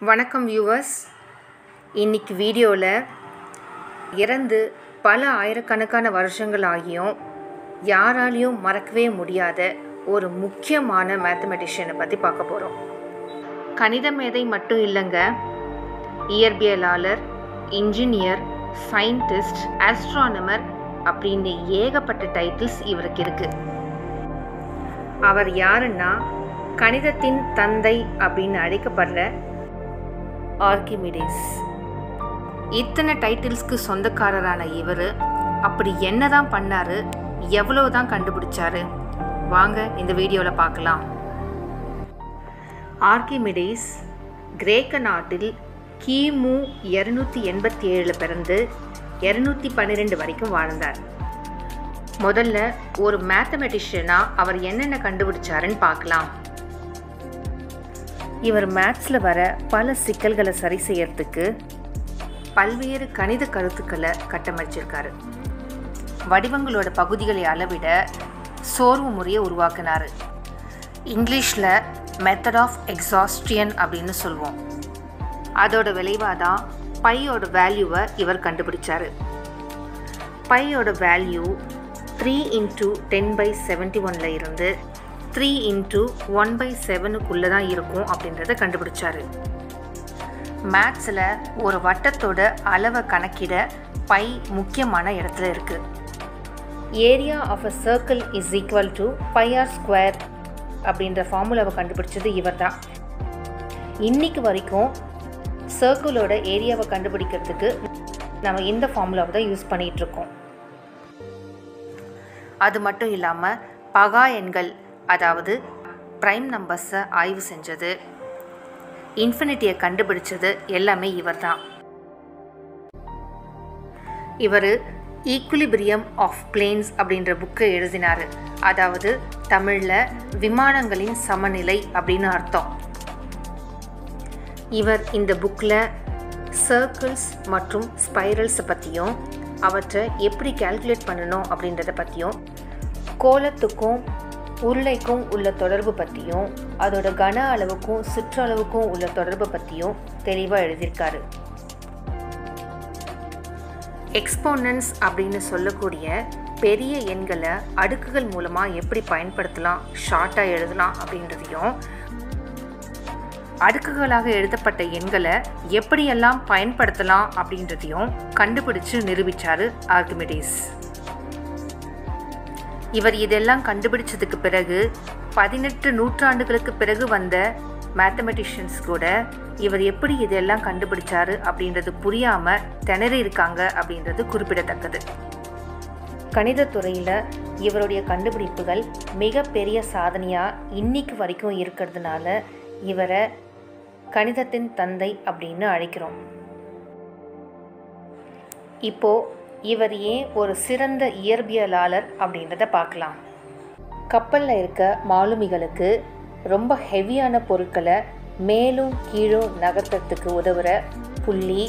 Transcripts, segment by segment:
வணக்கம் வியூவர்ஸ் இன்னைக்கு வீடியோவில் இறந்து பல ஆயிரக்கணக்கான வருஷங்கள் ஆகியும் யாராலையும் மறக்கவே முடியாத ஒரு முக்கியமான மேத்தமெட்டிஷியனை பற்றி பார்க்க போகிறோம் கணித மேதை மட்டும் இல்லைங்க இயற்பியலாளர் இன்ஜினியர் சயின்டிஸ்ட் ஆஸ்ட்ரானமர் அப்படின்னு ஏகப்பட்ட டைட்டில்ஸ் இவருக்கு இருக்குது அவர் யாருன்னா கணிதத்தின் தந்தை அப்படின்னு அழைக்கப்படுற ஆர்கிமிடிஸ் இத்தனை டைட்டில்ஸ்க்கு சொந்தக்காரரான இவர் அப்படி என்னதான் பண்ணாரு எவ்வளோ தான் கண்டுபிடிச்சாரு வாங்க இந்த வீடியோவில் பார்க்கலாம் ஆர்கிமிடிஸ் கிரேக்க நாட்டில் கிமு இரநூத்தி எண்பத்தி ஏழில் பிறந்து இரநூத்தி பன்னிரெண்டு வரைக்கும் வாழ்ந்தார் முதல்ல ஒரு மேத்தமெட்டிஷியனாக அவர் என்னென்ன கண்டுபிடிச்சாருன்னு பார்க்கலாம் இவர் மேத்ஸில் வர பல சிக்கல்களை சரி செய்யறதுக்கு பல்வேறு கணித கருத்துக்களை கட்டமைச்சிருக்காரு வடிவங்களோட பகுதிகளை அளவிட சோர்வு முறையை உருவாக்கினார் இங்கிலீஷில் மெத்தட் ஆஃப் எக்ஸாஸ்ட்ரியன் அப்படின்னு சொல்லுவோம் அதோட விளைவாக தான் பையோட வேல்யூவை இவர் கண்டுபிடிச்சாரு பையோட value three into ten pi seventy ஒனில் இருந்து த்ரீ இன்ட்டு ஒன் பை செவனுக்குள்ளே தான் இருக்கும் அப்படின்றத கண்டுபிடிச்சாரு மேத்ஸில் ஒரு வட்டத்தோட அளவை கணக்கிட பை முக்கியமான இடத்துல இருக்குது area of a circle is equal to pi r square அப்படின்ற ஃபார்முலாவை கண்டுபிடிச்சது இவர் தான் இன்னைக்கு வரைக்கும் சர்க்கிளோட ஏரியாவை கண்டுபிடிக்கிறதுக்கு நம்ம இந்த ஃபார்முலாவை தான் யூஸ் பண்ணிகிட்ருக்கோம் அது மட்டும் இல்லாமல் பகா எண்கள் அதாவது ப்ரைம் நம்பர்ஸை ஆய்வு செஞ்சது இன்ஃபினிட்டியை கண்டுபிடிச்சது எல்லாமே இவர் தான் இவர் ஈக்குலிபிரியம் ஆஃப் பிளேன்ஸ் அப்படின்ற புக்கை எழுதினார் அதாவது தமிழில் விமானங்களின் சமநிலை அப்படின்னு அர்த்தம் இவர் இந்த புக்கில் சர்க்கிள்ஸ் மற்றும் ஸ்பைரல்ஸை பற்றியும் அவற்றை எப்படி கால்குலேட் பண்ணணும் அப்படின்றத பற்றியும் கோலத்துக்கும் உருளைக்கும் உள்ள தொடர்பு பற்றியும் அதோட கன அளவுக்கும் சுற்றளவுக்கும் உள்ள தொடர்பு பற்றியும் தெளிவாக எழுதியிருக்காரு எக்ஸ்போனன்ஸ் அப்படின்னு சொல்லக்கூடிய பெரிய எண்களை அடுக்குகள் மூலமாக எப்படி பயன்படுத்தலாம் ஷார்ட்டாக எழுதலாம் அப்படின்றதையும் அடுக்குகளாக எழுதப்பட்ட எண்களை எப்படியெல்லாம் பயன்படுத்தலாம் அப்படின்றதையும் கண்டுபிடிச்சு நிரூபித்தார் ஆர்கிமிடிஸ் இவர் இதெல்லாம் கண்டுபிடிச்சதுக்கு பிறகு பதினெட்டு நூற்றாண்டுகளுக்கு பிறகு வந்த மேத்தமெட்டிஷியன்ஸ் கூட இவர் எப்படி இதெல்லாம் கண்டுபிடிச்சாரு அப்படின்றது புரியாமல் திணறி இருக்காங்க அப்படின்றது குறிப்பிடத்தக்கது கணிதத்துறையில் இவருடைய கண்டுபிடிப்புகள் மிகப்பெரிய சாதனையாக இன்னைக்கு வரைக்கும் இருக்கிறதுனால இவரை கணிதத்தின் தந்தை அப்படின்னு அழைக்கிறோம் இப்போ இவர் ஏன் ஒரு சிறந்த இயற்பியலாளர் அப்படின்றத பார்க்கலாம் கப்பலில் இருக்க மாலுமிகளுக்கு ரொம்ப ஹெவியான பொருட்களை மேலும் கீழும் நகர்த்தத்துக்கு உதவுற புள்ளி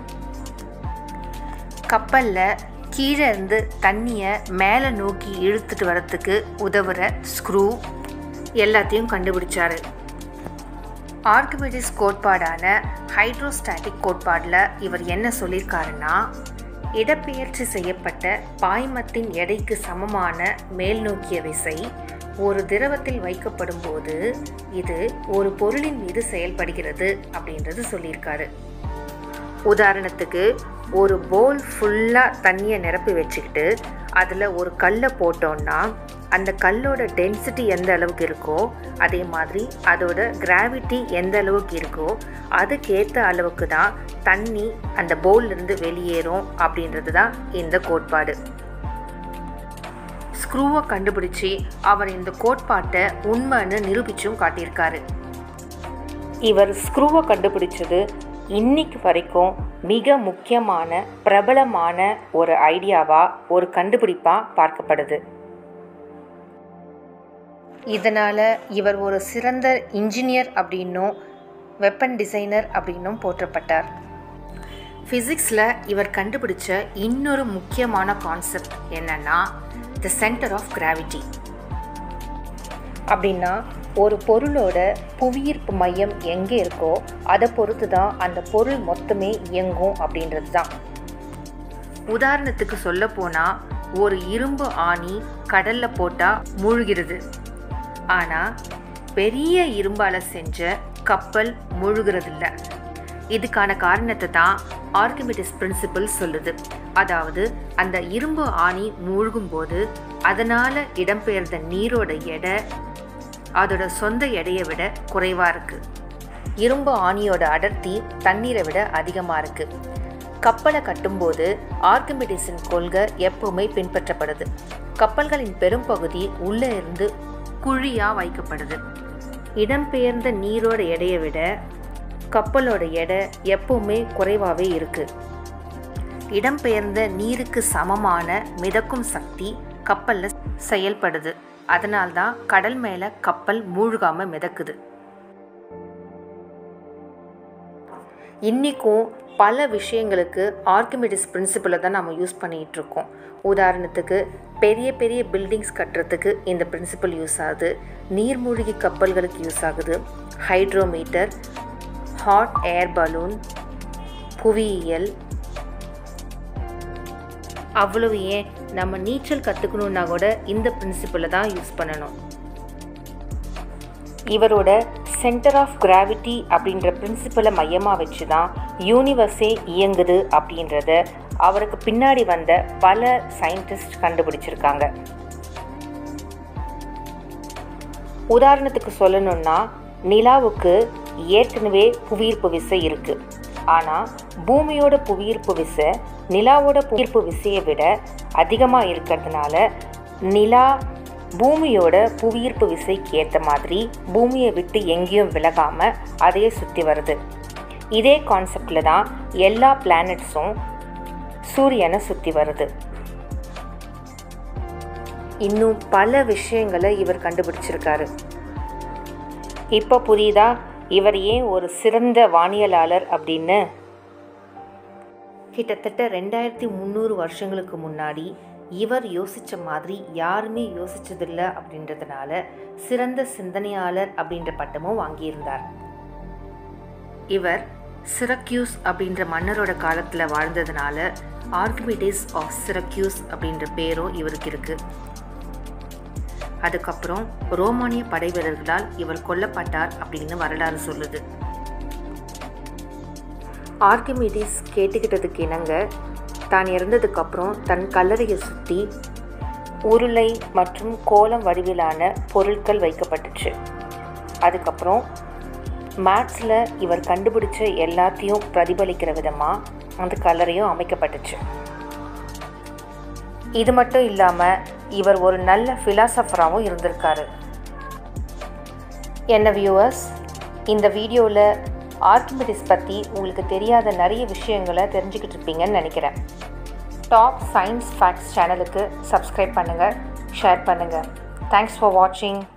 கப்பலில் கீழே இருந்து தண்ணியை மேலே நோக்கி இழுத்துட்டு வரத்துக்கு உதவுற ஸ்க்ரூ எல்லாத்தையும் கண்டுபிடிச்சாரு ஆர்கிமிடிஸ் கோட்பாடான ஹைட்ரோஸ்டாட்டிக் கோட்பாடில் இவர் என்ன சொல்லியிருக்காருன்னா இடப்பெயர்ச்சி செய்யப்பட்ட பாய்மத்தின் எடைக்கு சமமான மேல்நோக்கிய விசை ஒரு திரவத்தில் வைக்கப்படும் போது இது ஒரு பொருளின் மீது செயல்படுகிறது அப்படின்றது சொல்லியிருக்காரு உதாரணத்துக்கு ஒரு போல் ஃபுல்லாக தண்ணியை நிரப்பி வச்சுக்கிட்டு அதில் ஒரு கல்லை போட்டோன்னா அந்த கல்லோட டென்சிட்டி எந்த அளவுக்கு இருக்கோ அதே மாதிரி அதோட கிராவிட்டி எந்த அளவுக்கு இருக்கோ அதுக்கேற்ற அளவுக்கு தான் தண்ணி அந்த பவுல்லேருந்து வெளியேறும் அப்படின்றது தான் இந்த கோட்பாடு ஸ்க்ரூவை கண்டுபிடிச்சி அவர் இந்த கோட்பாட்டை உண்மைன்னு நிரூபிச்சும் காட்டியிருக்காரு இவர் ஸ்க்ரூவை கண்டுபிடிச்சது இன்னைக்கு வரைக்கும் மிக முக்கியமான பிரபலமான ஒரு ஐடியாவாக ஒரு கண்டுபிடிப்பாக பார்க்கப்படுது இதனால் இவர் ஒரு சிறந்த இன்ஜினியர் அப்படின்னும் வெப்பன் டிசைனர் அப்படின்னும் போற்றப்பட்டார் ஃபிசிக்ஸில் இவர் கண்டுபிடிச்ச இன்னொரு முக்கியமான கான்செப்ட் என்னன்னா த சென்டர் ஆஃப் கிராவிட்டி அப்படின்னா ஒரு பொருளோட புவியீர்ப்பு மையம் எங்கே இருக்கோ அதை பொறுத்து தான் அந்த பொருள் மொத்தமே இயங்கும் அப்படின்றது தான் உதாரணத்துக்கு சொல்ல போனால் ஒரு இரும்பு ஆணி கடலில் போட்டால் மூழ்கிறது ஆனால் பெரிய இரும்பால் செஞ்ச கப்பல் மூழ்கிறதில்ல இதுக்கான காரணத்தை தான் ஆர்கிமிடிஸ் பிரின்சிபல் சொல்லுது அதாவது அந்த இரும்பு ஆணி மூழ்கும் போது அதனால் இடம்பெயர்ந்த நீரோட எடை அதோட சொந்த எடையை விட குறைவாக இருக்குது இரும்பு ஆணியோட அடர்த்தி தண்ணீரை விட அதிகமாக இருக்குது கப்பலை கட்டும்போது ஆர்கிமிடிஸின் கொள்கை எப்பவுமே பின்பற்றப்படுது கப்பல்களின் பெரும்பகுதி உள்ளே இருந்து குழியாக வைக்கப்படுது இடம்பெயர்ந்த நீரோட எடையை விட கப்பலோட எடை எப்பவுமே குறைவாகவே இருக்குது இடம்பெயர்ந்த நீருக்கு சமமான மிதக்கும் சக்தி கப்பலில் செயல்படுது அதனால்தான் கடல் மேலே கப்பல் மூழ்காமல் மிதக்குது இன்றைக்கும் பல விஷயங்களுக்கு ஆர்கிமிடிஸ் பிரின்சிபலை தான் நம்ம யூஸ் பண்ணிகிட்டு இருக்கோம் உதாரணத்துக்கு பெரிய பெரிய பில்டிங்ஸ் கட்டுறதுக்கு இந்த பிரின்சிபல் யூஸ் ஆகுது நீர்மூழ்கி கப்பல்களுக்கு யூஸ் ஆகுது ஹைட்ரோமீட்டர் ஹாட் ஏர் பலூன் புவியியல் அவ்வளவு ஏன் நம்ம நீச்சல் கற்றுக்கணுன்னா கூட இந்த பிரின்சிபலை தான் யூஸ் பண்ணணும் இவரோட சென்டர் ஆஃப் கிராவிட்டி அப்படின்ற பிரின்சிபலை மையமாக வச்சு தான் யூனிவர்ஸே இயங்குது அப்படின்றத அவருக்கு பின்னாடி வந்த பல சயின்டிஸ்ட் கண்டுபிடிச்சிருக்காங்க உதாரணத்துக்கு சொல்லணும்னா நிலாவுக்கு ஏற்கனவே புவியீர்ப்பு விசை இருக்குது ஆனால் பூமியோட புவியீர்ப்பு விசை நிலாவோட புவியீர்ப்பு விசையை விட அதிகமாக இருக்கிறதுனால நிலா பூமியோட புவியீர்ப்பு விசைக்கு ஏற்ற மாதிரி பூமியை விட்டு எங்கேயும் விலகாமல் அதையே சுற்றி வருது இதே கான்செப்டில் தான் எல்லா பிளானட்ஸும் சூரியனை சுற்றி வருது இன்னும் பல விஷயங்களை இவர் கண்டுபிடிச்சிருக்காரு இப்போ புரியுதா இவர் ஏன் ஒரு சிறந்த வானியலாளர் அப்படின்னு கிட்டத்தட்ட ரெண்டாயிரத்தி முந்நூறு வருஷங்களுக்கு முன்னாடி இவர் யோசித்த மாதிரி யாருமே யோசிச்சதில்ல அப்படின்றதுனால சிறந்த சிந்தனையாளர் அப்படின்ற பட்டமும் வாங்கியிருந்தார் இவர் சிரக்யூஸ் அப்படின்ற மன்னரோட காலத்தில் வாழ்ந்ததுனால ஆர்கிமிடிஸ் ஆஃப் சிரக்யூஸ் அப்படின்ற பேரும் இவருக்கு இருக்கு அதுக்கப்புறம் ரோமானிய படை வீரர்களால் இவர் கொல்லப்பட்டார் அப்படின்னு வரலாறு சொல்லுது ஆர்கிமிடிஸ் கேட்டுக்கிட்டதுக்கு இணங்க தான் இறந்ததுக்கப்புறம் தன் கல்லறையை சுற்றி உருளை மற்றும் கோலம் வடிவிலான பொருட்கள் வைக்கப்பட்டுச்சு அதுக்கப்புறம் மேத்ஸில் இவர் கண்டுபிடிச்ச எல்லாத்தையும் பிரதிபலிக்கிற விதமாக அந்த கல்லறையும் அமைக்கப்பட்டுச்சு இது மட்டும் இல்லாமல் இவர் ஒரு நல்ல ஃபிலாசபராகவும் இருந்திருக்காரு என்ன வியூவர்ஸ் இந்த வீடியோவில் ஆர்கிமிடிஸ் பற்றி உங்களுக்கு தெரியாத நிறைய விஷயங்களை தெரிஞ்சுக்கிட்டு இருப்பீங்கன்னு நினைக்கிறேன் டாப் சயின்ஸ் ஃபேக்ட்ஸ் சேனலுக்கு சப்ஸ்கிரைப் பண்ணுங்கள் ஷேர் பண்ணுங்கள் தேங்க்ஸ் ஃபார் வாட்சிங்